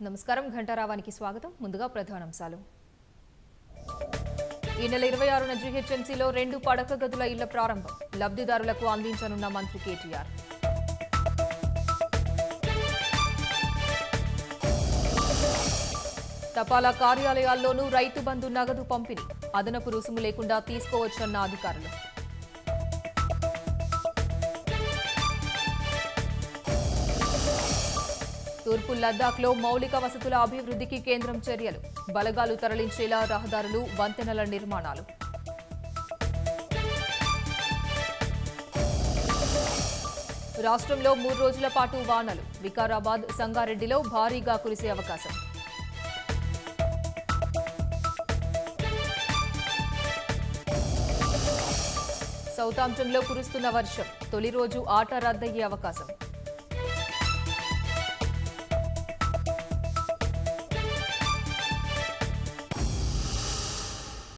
నమస్కారం ఘంటారావానికి స్వాగతం ముందుగా ప్రధానాంశాలు ఈ నెల ఇరవై ఆరున జీహెచ్ఎంసీలో రెండు పడక గదుల ఇళ్ల ప్రారంభం లబ్ధిదారులకు అందించనున్న మంత్రి కేటీఆర్ తపాలా కార్యాలయాల్లోనూ రైతు బంధు నగదు పంపిణీ అదనపు రుసుము లేకుండా తీసుకోవచ్చన్న అధికారులు తూర్పు లద్దాఖ్లో మౌలిక వసతుల అభివృద్ధికి కేంద్రం చర్యలు బలగాలు తరలించేలా రహదారులు వంతెనల నిర్మాణాలు రాష్ట్రంలో మూడు రోజుల పాటు వానలు వికారాబాద్ సంగారెడ్డిలో భారీగా కురిసే అవకాశం సౌతాంప్టన్లో కురుస్తున్న వర్షం తొలి రోజు ఆట రద్దయ్యే అవకాశం